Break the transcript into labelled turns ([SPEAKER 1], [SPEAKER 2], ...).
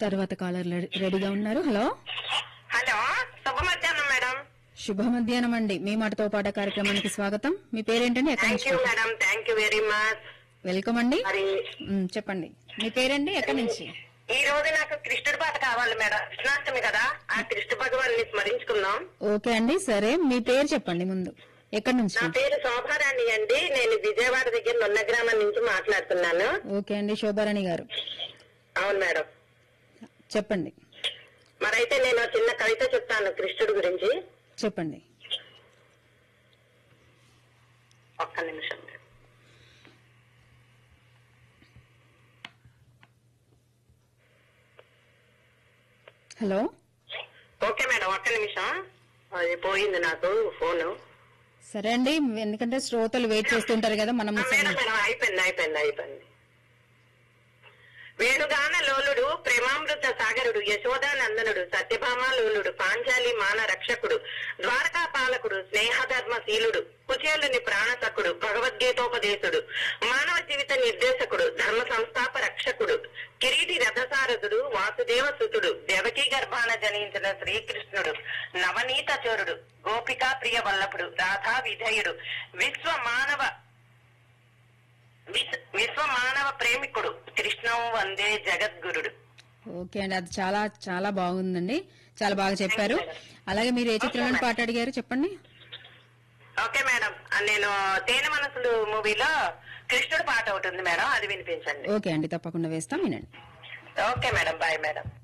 [SPEAKER 1] తర్వాత caller ready- రెడీగా ఉన్నారు హలో
[SPEAKER 2] హలో శుభ మధ్యాహ్నం మేడం
[SPEAKER 1] శుభ మధ్యాహ్నం అండి మీ మాటతో పాట కార్యక్రమానికి స్వాగతం మీ పేరేంటండి ఎక్కడి
[SPEAKER 2] థ్యాంక్
[SPEAKER 1] నుంచి
[SPEAKER 2] you madam thank you very much
[SPEAKER 1] welcome అండి
[SPEAKER 2] మరి
[SPEAKER 1] ఉమ్, చెప్పండి మీ పేరండి ఎక్కడి నుంచి
[SPEAKER 2] ఈ రోజు నాకు కృష్ణుడి పాట కావాలి మేడం కృష్ణాష్టమి కదా ఆ కృష్ణ భగవాన్ని స్మరించుకుందాం
[SPEAKER 1] ఓకే అండి సరే మీ పేరు చెప్పండి ముందు ఎక్కడి నుంచి
[SPEAKER 2] నా పేరు శోభారాణి అండి నేను విజయవాడ దగ్గర నున్న గ్రామం నుంచి మాట్లాడుతున్నాను
[SPEAKER 1] ఓకే అండి శోభారాణి గారు
[SPEAKER 2] అవును మేడం
[SPEAKER 1] చెప్పండి
[SPEAKER 2] మరైతే నేను చిన్న కవిత చెప్తాను కృష్ణుడి గురించి
[SPEAKER 1] చెప్పండి
[SPEAKER 2] ఒక్క నిమిషం
[SPEAKER 1] హలో
[SPEAKER 2] ఓకే మేడం ఒక్క నిమిషం అది పోయింది నాకు ఫోను
[SPEAKER 1] సరే అండి ఎందుకంటే శ్రోతలు వెయిట్ చేస్తుంటారు కదా మనం
[SPEAKER 2] ఆ, మేడం మేడం అయిపోయింది అయిపోయింది అయిపోయింది వేణుగాన లోలుడు ప్రేమామృత సాగరుడు యశోదానందనుడు సత్యభామ లోలుడు పాంచాలి మాన రక్షకుడు ద్వారకా పాలకుడు స్నేహధర్మశీలుడు కుచేలుని ప్రాణసకుడు భగవద్గీతోపదేశుడు మానవ జీవిత నిర్దేశకుడు ధర్మ సంస్థాప రక్షకుడు కిరీటి రథసారథుడు వాసుదేవ సుతుడు దేవకీ గర్భాన జనించిన శ్రీకృష్ణుడు నవనీత చోరుడు గోపికా ప్రియ వల్లభుడు రాధా విధేయుడు విశ్వ మానవ విశ్వ- విశ్వ మానవ ప్రేమికుడు కృష్ణం వందే జగద్గురుడు
[SPEAKER 1] ఓకే అండి అది చాలా చాలా బాగుందండి చాలా బాగా చెప్పారు అలాగే మీరు ఏ చిత్రంలో పాట అడిగారు చెప్పండి
[SPEAKER 2] ఓకే మేడం ఆ, నేను తేనె మనసులు మూవీలో కృష్ణుడు పాట ఒకటి ఉంది మేడం అది వినిపించండి
[SPEAKER 1] ఓకే అండి తప్పకుండా వేస్తాం వినండి
[SPEAKER 2] ఓకే మేడం బాయ్ మేడం